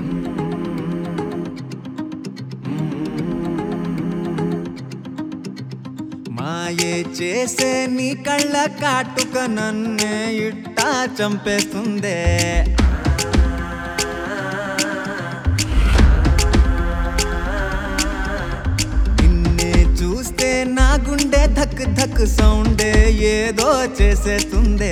మాయే చేసే నీ కళ్ళ కాటుక నన్నే ఇట్టా చంపేస్తుందే నిన్నే చూస్తే నా గుండె ధక్ ధక్ సౌండే ఏదో చేసేస్తుందే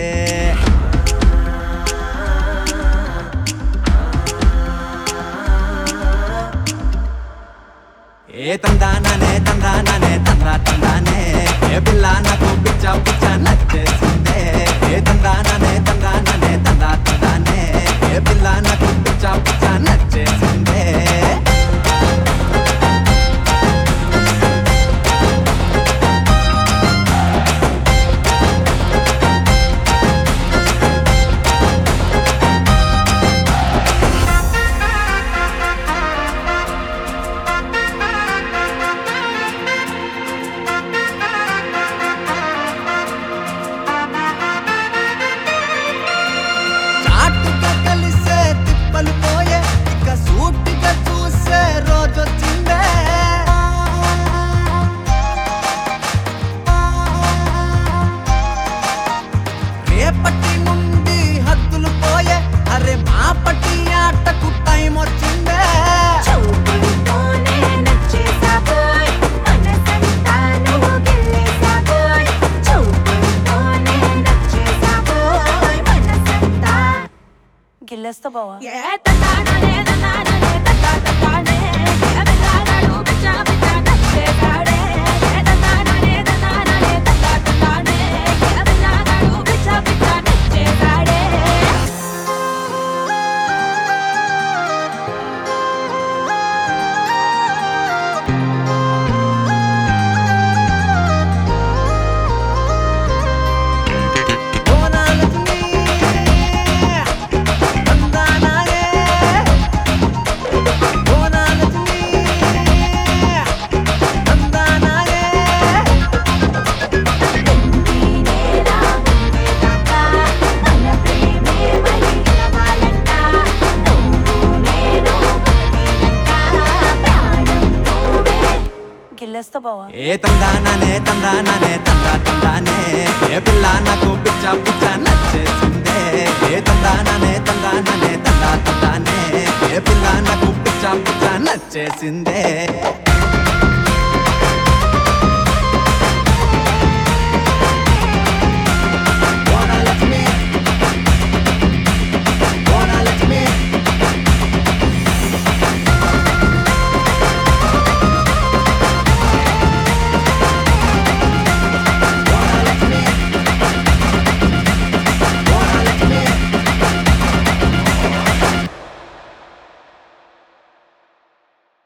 ఏ తందాననే తందాననే తందా తందానే ఏ పిల్ల నాకు పిచ్చ పిచ్చ నచ్చేసిందే ఏ తందాననే తందాననే తందా తందానే ఏ పిల్ల నాకు పిచ్చ పిచ్చ నచ్చేసిందే చాటుగా కలిసే తిప్పలు పోయే ఇక సూటిగా చూసే రోజొచ్చిందే రేపటి నుండి హద్దులు పోయే అరే మాపటి ఆటకు టైం వచ్చిందే చూపులతోనే నచ్చేసాబోయ్ మనసంతా నువ్వు గిల్లేసాబోయ్ చూపులతోనే నచ్చేసాబోయ్ మనసంతా గిల్లేస్తా బావా ఏ తందాననే తందాననే తందా తందానే ఏ బిల్లాగాడు బిచ్చా బిచ్చా నచ్చేసాడే ఏ తందాననే తందాననే తందా తందానే ఏ బిల్లాగాడు బిచ్చా బిచ్చా నచ్చేసాడే బోనాలక్ష్మి, తందానాయే. బోనాలక్ష్మి, తందానాయే. నీనేలా ఉండేదాకా మన ప్రేమే మళ్ళీ నిలవాలంట నువ్వు నేను ఒకటినంట ప్రాణం నువ్వే గిల్లేస్తా బావా ఏ తందాననే తందాననే తందా తందానే ఏ పిల్ల నాకు పిచ్చ పిచ్చ నచ్చేసిందే ఏ తందాననే తందాననే తందా తందానే ఏ పిల్ల నాకు పిచ్చ పిచ్చ నచ్చేసిందే